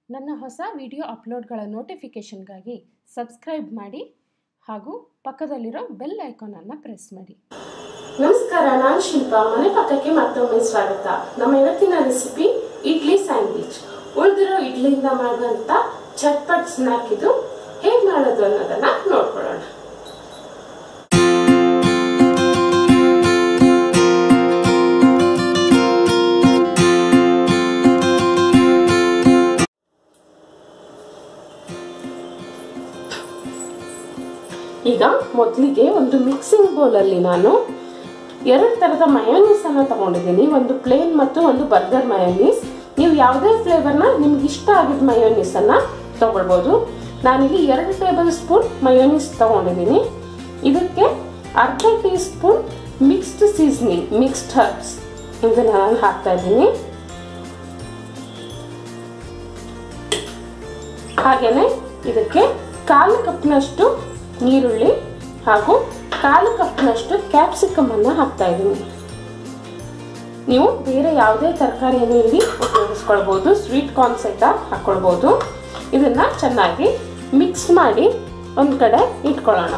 ನನ್ನ ಹೊಸ video ಅಪ್ಲೋಡ್ಗಳ ನೋಟಿಫಿಕೇಷನ್ಗಾಗಿ subscribe ಮಾಡಿ ಹಾಗೂ ಪಕ್ಕದಲ್ಲಿರೋ ಬೆಲ್ ಐಕಾನನ್ನು ಪ್ರೆಸ್ ಮಾಡಿ ನಮಸ್ಕಾರ ನಾನು ಶಿಲ್ಪಾ ಮನೆ ಪಕ್ಕಕ್ಕೆ ಮತ್ತೊಮ್ಮೆ ಸ್ವಾಗತ ನಮ್ಮ ಇವತ್ತಿನ ರೆಸಿಪಿ ಇಡ್ಲಿ ಸ್ಯಾಂಡ್ವಿಚ್ ಉಳಿದಿರೋ ಇಡ್ಲಿಯಿಂದ ಮಾಡುವಂತ ಚಟ್ಪಟ್ ಸ್ನಾಕ್ ಇದು ಹೇಗೆ ಮಾಡೋದು ಅನ್ನೋದನ್ನ ನೋಡ್ಕೊಳ್ಳೋಣ ಈಗ ಮೊದಲಿಗೆ ಒಂದು ಮಿಕ್ಸಿಂಗ್ ಬೌಲಲ್ಲಿ ನಾನು ಎರಡು ಥರದ ಮಯೋನೀಸ್ ಅನ್ನು ತಗೊಂಡಿದ್ದೀನಿ ಒಂದು ಪ್ಲೇನ್ ಮತ್ತು ಒಂದು ಬರ್ಗರ್ ಮಯೋನೀಸ್ ನೀವು ಯಾವುದೇ ಫ್ಲೇವರ್ನ ನಿಮ್ಗೆ ಇಷ್ಟ ಆಗಿದ್ದ ಮಯೋನೀಸ್ ಅನ್ನ ತಗೊಳ್ಬೋದು ನಾನಿಲ್ಲಿ ಎರಡು ಟೇಬಲ್ ಸ್ಪೂನ್ ಮಯೋನೀಸ್ ತಗೊಂಡಿದ್ದೀನಿ ಇದಕ್ಕೆ ಅರ್ಧ teaspoon mixed seasoning mixed herbs ಇದನ್ನ ನಾನು ಹಾಕ್ತಾ ಇದ್ದೀನಿ ಹಾಗೆಯೇ ಇದಕ್ಕೆ ಕಾಲು ಕಪ್ನಷ್ಟು ಈರುಳ್ಳಿ ಹಾಗೂ ಕಾಲು ಕಪ್ನಷ್ಟು ಕ್ಯಾಪ್ಸಿಕಮ್ ಅನ್ನು ಹಾಕ್ತಾ ಇದ್ದೀನಿ ನೀವು ಬೇರೆ ಯಾವುದೇ ತರಕಾರಿಯನ್ನು ಇಲ್ಲಿ ಉಪಯೋಗಿಸ್ಕೊಳ್ಬೋದು ಸ್ವೀಟ್ ಕಾರ್ನ್ ಸಹಿತ ಹಾಕ್ಕೊಳ್ಬೋದು ಇದನ್ನು ಚೆನ್ನಾಗಿ ಮಿಕ್ಸ್ ಮಾಡಿ ಒಂದು ಕಡೆ ಇಟ್ಕೊಳ್ಳೋಣ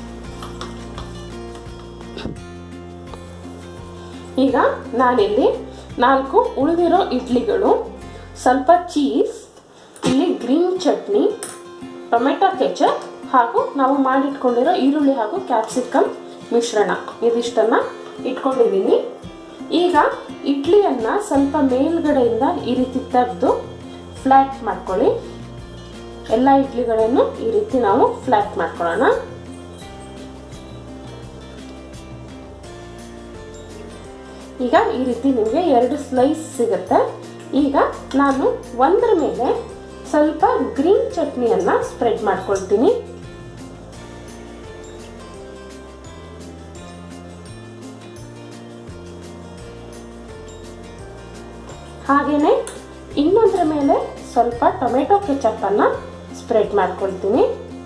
ಈಗ ನಾನಿಲ್ಲಿ ನಾಲ್ಕು ಉಳಿದಿರೋ ಇಡ್ಲಿಗಳು ಸ್ವಲ್ಪ ಚೀಸ್ ಇಲ್ಲಿ ಗ್ರೀನ್ ಚಟ್ನಿ ಟೊಮೆಟೊ ಕೆಚಪ್ ಹಾಗೂ ನಾವು ಮಾಡಿಟ್ಕೊಂಡಿರೋ ಈರುಳ್ಳಿ ಹಾಗೂ ಕ್ಯಾಪ್ಸಿಕಮ್ ಮಿಶ್ರಣ ಇದಿಷ್ಟನ್ನು ಇಟ್ಕೊಂಡಿದ್ದೀನಿ ಈಗ ಇಡ್ಲಿಯನ್ನು ಸ್ವಲ್ಪ ಮೇಲ್ಗಡೆಯಿಂದ ಈ ರೀತಿ ತೆಗೆದು ಫ್ಲ್ಯಾಟ್ ಮಾಡ್ಕೊಳ್ಳಿ ಎಲ್ಲ ಇಡ್ಲಿಗಳನ್ನು ಈ ರೀತಿ ನಾವು ಫ್ಲ್ಯಾಟ್ ಮಾಡ್ಕೊಳ್ಳೋಣ ಈಗ ಈ ರೀತಿ ನಿಮಗೆ ಎರಡು ಸ್ಲೈಸ್ ಸಿಗುತ್ತೆ ಈಗ ನಾನು ಒಂದರ ಮೇಲೆ ಸ್ವಲ್ಪ ಗ್ರೀನ್ ಚಟ್ನಿಯನ್ನು ಸ್ಪ್ರೆಡ್ ಮಾಡ್ಕೊಳ್ತೀನಿ ಹಾಗೆಯೇ ಇನ್ನೊಂದರ ಮೇಲೆ ಸ್ವಲ್ಪ ಟೊಮೆಟೊ ಕೆಚಪ್ಪನ್ನು ಸ್ಪ್ರೆಡ್ ಮಾಡ್ಕೊಳ್ತೀನಿ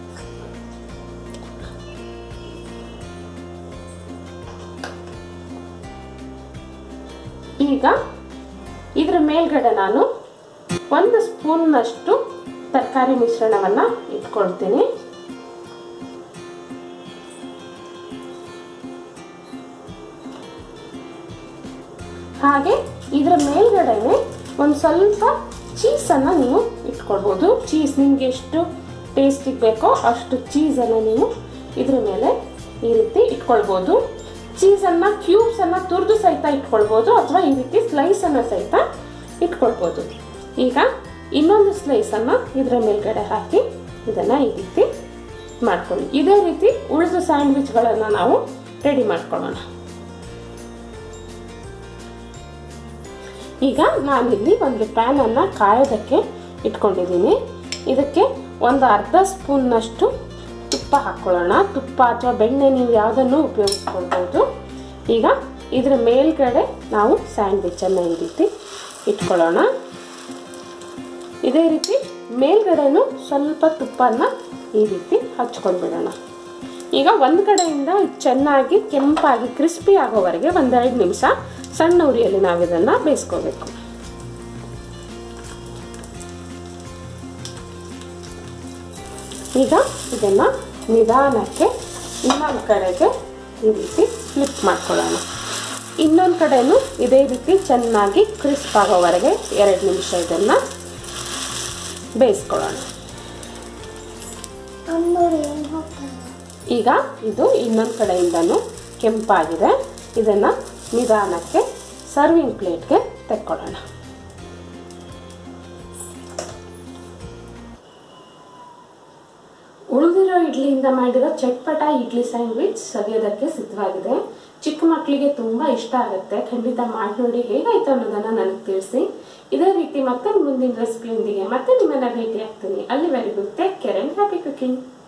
ಈಗ ಇದರ ಮೇಲ್ಗಡೆ ನಾನು ಒಂದು ಸ್ಪೂನ್ನಷ್ಟು ತರಕಾರಿ ಮಿಶ್ರಣವನ್ನು ಇಟ್ಕೊಳ್ತೀನಿ ಹಾಗೆ ಇದರ ಮೇಲ್ಗಡೆನೆ ಒಂದು ಸ್ವಲ್ಪ ಚೀಸನ್ನು ನೀವು ಇಟ್ಕೊಳ್ಬೋದು ಚೀಸ್ ನಿಮಗೆ ಎಷ್ಟು ಟೇಸ್ಟಿಗೆ ಬೇಕೋ ಅಷ್ಟು ಚೀಸನ್ನು ನೀವು ಇದ್ರ ಮೇಲೆ ಈ ರೀತಿ ಇಟ್ಕೊಳ್ಬೋದು ಚೀಸನ್ನು ಕ್ಯೂಬ್ಸನ್ನು ತುರಿದು ಸಹಿತ ಇಟ್ಕೊಳ್ಬೋದು ಅಥವಾ ಈ ರೀತಿ ಸ್ಲೈಸನ್ನು ಸಹಿತ ಇಟ್ಕೊಳ್ಬೋದು ಈಗ ಇನ್ನೊಂದು ಸ್ಲೈಸನ್ನು ಇದರ ಮೇಲ್ಗಡೆ ಹಾಕಿ ಇದನ್ನು ಈ ರೀತಿ ಮಾಡ್ಕೊಳ್ಳಿ ಇದೇ ರೀತಿ ಉಳಿದ ಸ್ಯಾಂಡ್ವಿಚ್ಗಳನ್ನು ನಾವು ರೆಡಿ ಮಾಡ್ಕೊಳ್ಳೋಣ ಈಗ ನಾನಿಲ್ಲಿ ಒಂದು ಪ್ಯಾನನ್ನು ಕಾಯೋದಕ್ಕೆ ಇಟ್ಕೊಂಡಿದ್ದೀನಿ ಇದಕ್ಕೆ ಒಂದು ಅರ್ಧ ಸ್ಪೂನ್ನಷ್ಟು ತುಪ್ಪ ಹಾಕ್ಕೊಳ್ಳೋಣ ತುಪ್ಪ ಅಥವಾ ಬೆಣ್ಣೆ ನೀವು ಯಾವುದನ್ನು ಉಪಯೋಗಿಸ್ಕೊಳ್ಬೋದು ಈಗ ಇದರ ಮೇಲ್ಗಡೆ ನಾವು ಸ್ಯಾಂಡ್ವಿಚನ್ನು ಈ ರೀತಿ ಇಟ್ಕೊಳ್ಳೋಣ ಇದೇ ರೀತಿ ಮೇಲ್ಗಡೆನೂ ಸ್ವಲ್ಪ ತುಪ್ಪನ ಈ ರೀತಿ ಹಚ್ಕೊಂಡ್ಬಿಡೋಣ ಈಗ ಒಂದು ಕಡೆಯಿಂದ ಚೆನ್ನಾಗಿ ಕೆಂಪಾಗಿ ಕ್ರಿಸ್ಪಿ ಆಗೋವರೆಗೆ ಒಂದೆರಡು ನಿಮಿಷ ಸಣ್ಣ ಉರಿಯಲ್ಲಿ ನಾವು ಇದನ್ನು ಬೇಯಿಸ್ಕೋಬೇಕು ಈಗ ಇದನ್ನು ನಿಧಾನಕ್ಕೆ ಇನ್ನೊಂದು ಕಡೆಗೆ ಈ ರೀತಿ ಫ್ಲಿಪ್ ಮಾಡ್ಕೊಳ್ಳೋಣ ಇನ್ನೊಂದು ಕಡೆನೂ ಇದೇ ರೀತಿ ಚೆನ್ನಾಗಿ ಕ್ರಿಸ್ಪ್ ಆಗೋವರೆಗೆ ಎರಡು ನಿಮಿಷ ಇದನ್ನು ಬೇಯಿಸ್ಕೊಳ್ಳೋಣ ಈಗ ಇದು ಇನ್ನೊಂದು ಕಡೆಯಿಂದನೂ ಕೆಂಪಾಗಿದೆ ಇದನ್ನು ನಿಧಾನಕ್ಕೆ ಸರ್ವಿಂಗ್ ಪ್ಲೇಟ್ಗೆ ತೆಕ್ಕೊಳ್ಳೋಣ ಉಳಿದಿರೋ ಇಡ್ಲಿಯಿಂದ ಮಾಡಿರೋ ಚಟ್ಪಟ ಇಡ್ಲಿ ಸ್ಯಾಂಡ್ವಿಚ್ ಸವಿಯೋದಕ್ಕೆ ಸಿದ್ಧವಾಗಿದೆ ಚಿಕ್ಕ ಮಕ್ಕಳಿಗೆ ತುಂಬ ಇಷ್ಟ ಆಗುತ್ತೆ ಖಂಡಿತ ಮಾಡಿ ನೋಡಿ ಹೇಗಾಯ್ತು ಅನ್ನೋದನ್ನು ನನಗೆ ತಿಳಿಸಿ ಇದೇ ರೀತಿ ಮತ್ತೆ ಮುಂದಿನ ರೆಸಿಪಿಯೊಂದಿಗೆ ಮತ್ತೆ ನಿಮ್ಮನ್ನ ಭೇಟಿ ಆಗ್ತೀನಿ ಅಲ್ಲಿವರೆಗೂ take care and happy cooking